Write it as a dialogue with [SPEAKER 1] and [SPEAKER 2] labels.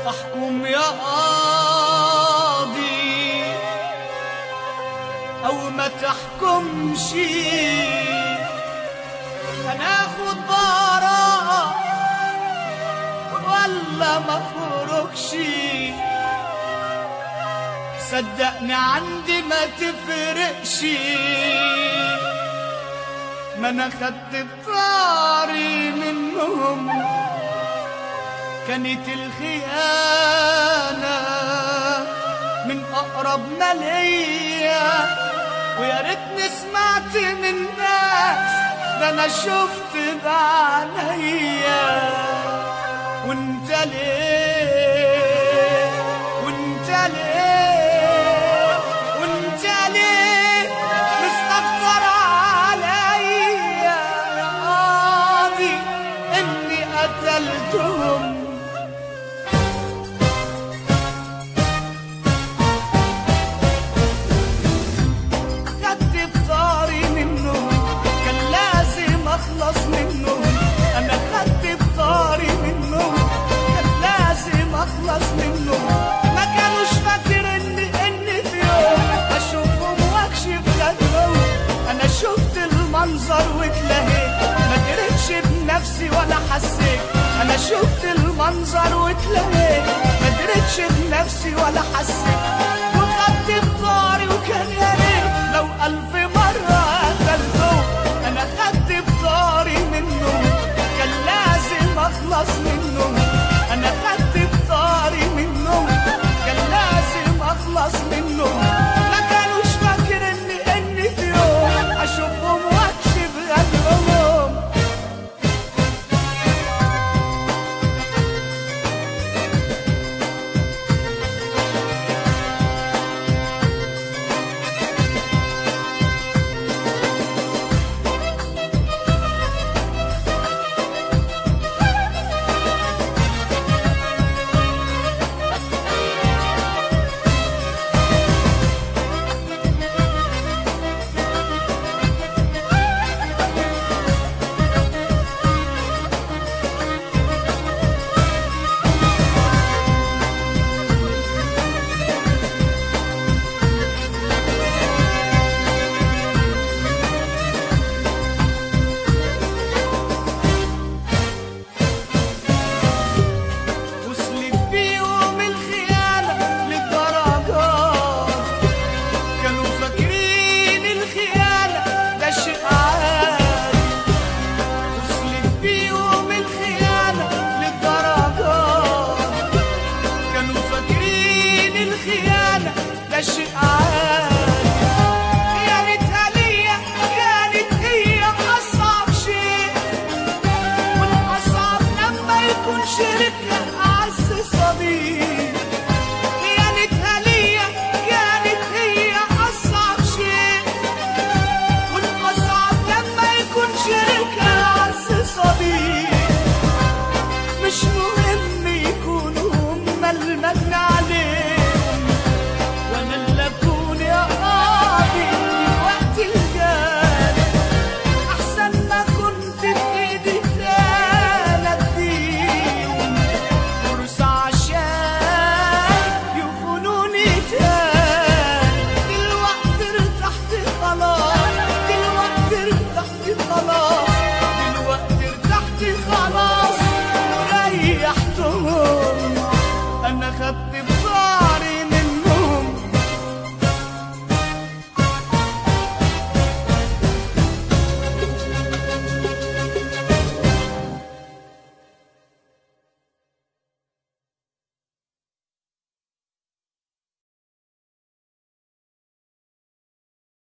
[SPEAKER 1] احكم يا قاضي او ما تحكمش هناخد براءة ولا ما خرجش صدقني عندي ما تفرقش ما انا خدت بطاري منهم كانت الخيانة من أقربنا ليا ويا ريتني سمعت من ناس ده أنا شفت بعينيا وانت ليه وانت ليه وانت ليه مستكتر عليا يا قاضي اني قتلتهم خدت بطاري منهم كان لازم اخلص منهم انا خدت بطاري منهم كان لازم اخلص منهم ما كانوش فاكر ان ان في يوم اشوفهم واكشف غدرهم انا شفت المنظر واتلهيت ما دريتش بنفسي ولا حسيت انا شفت المنظر واتلهيت ما دريتش بنفسي ولا حسيت وخدت بطاري وكان يا ريت لو ألف مرة قتلته أنا خدت بطاري منه كان لازم أخلص منه أنا خدت بطاري منه كان لازم أخلص منه ما كانوش فاكر إني إني في يوم أشوفهم وأكشف غدرهم وصلت بيهم الخيانة للدرجات كانوا فاكرين الخيانة ده شيء عادي وصلت بيهم الخيانة للدرجات كانوا فاكرين الخيانة ده شيء عادي خيانتها ليا كانت هي أصعب شيء والأصعب لما يكون شريكها أعز صديق